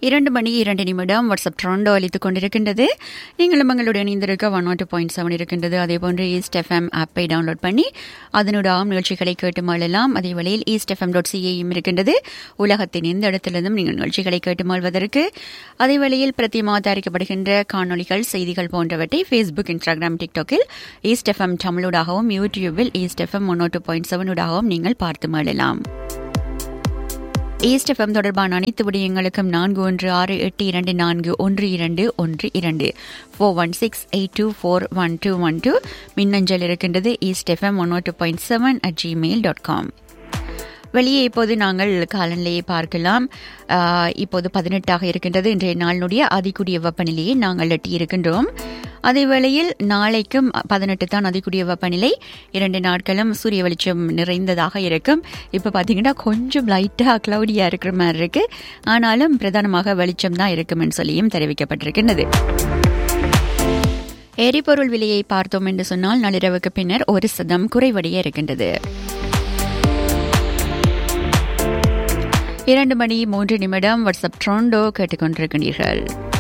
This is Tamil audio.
இரண்டு மணி இரண்டு நிமிடம் வாட்ஸ்அப் ட்ரோண்டோ அளித்துக் கொண்டிருக்கின்றது நீங்களும் எங்களுடன் இணைந்திருக்க ஒன் நாட் பாயிண்ட் செவன் இருக்கின்றது அதே போன்று ஈஸ்ட் எஃப்எம் ஆப்பை டவுன்லோட் பண்ணி அதனுடைய நிகழ்ச்சிகளை கேட்டு மாளலாம் அதே வேளையில் ஈஸ்ட் எஃப்எம் டாட் சிஏயும் இருக்கின்றது உலகத்தின் எந்த இடத்திலிருந்தும் நீங்கள் நிகழ்ச்சிகளை கேட்டு மாள்வதற்கு அதே வேளையில் பிரதிமா தயாரிக்கப்படுகின்ற காணொலிகள் செய்திகள் போன்றவற்றை ஃபேஸ்புக் இன்ஸ்டாகிராம் டிக்டாக்கில் ஈஸ்ட் எஃப்எம் தமிழூடாகவும் யூடியூபில் east F M one nought point செவனூடாகவும் நீங்கள் பார்த்து மாளலாம் ஈஸ்ட் எஃப்எம் தொடர்பான அனைத்து விடயங்களுக்கும் நான்கு ஒன்று ஆறு எட்டு இரண்டு நான்கு ஒன்று இரண்டு ஒன்று இரண்டு four one six eight two four one two one two மின்னஞ்சல் இருக்கின்றது east F M one two point seven at Gmail dot com வெளியே இப்போது நாங்கள் காலநிலையை பார்க்கலாம் இப்போது பதினெட்டாக இருக்கின்றது இன்றைய நாளினுடைய அதிகூடிய வெப்பநிலையை நாங்கள் எட்டியிருக்கின்றோம் அதே வேளையில் நாளைக்கும் பதினெட்டு தான் அதிகூடிய வெப்பநிலை இரண்டு நாட்களும் சூரிய வெளிச்சம் நிறைந்ததாக இருக்கும் இப்போ பார்த்தீங்கன்னா கொஞ்சம் லைட்டாக க்ளவுடியாக இருக்கிற மாதிரி இருக்கு ஆனாலும் பிரதானமாக வெளிச்சம் தான் இருக்கும்னு சொல்லியும் தெரிவிக்கப்பட்டிருக்கின்றது எரிபொருள் விலையை பார்த்தோம் என்று சொன்னால் நள்ளிரவுக்கு பின்னர் ஒரு சதம் குறைவடைய இருக்கின்றது இரண்டு மணி மூன்று நிமிடம் வாட்ஸ்அப் ட்ரோண்டோ கேட்டுக்கொண்டிருக்கிறீர்கள்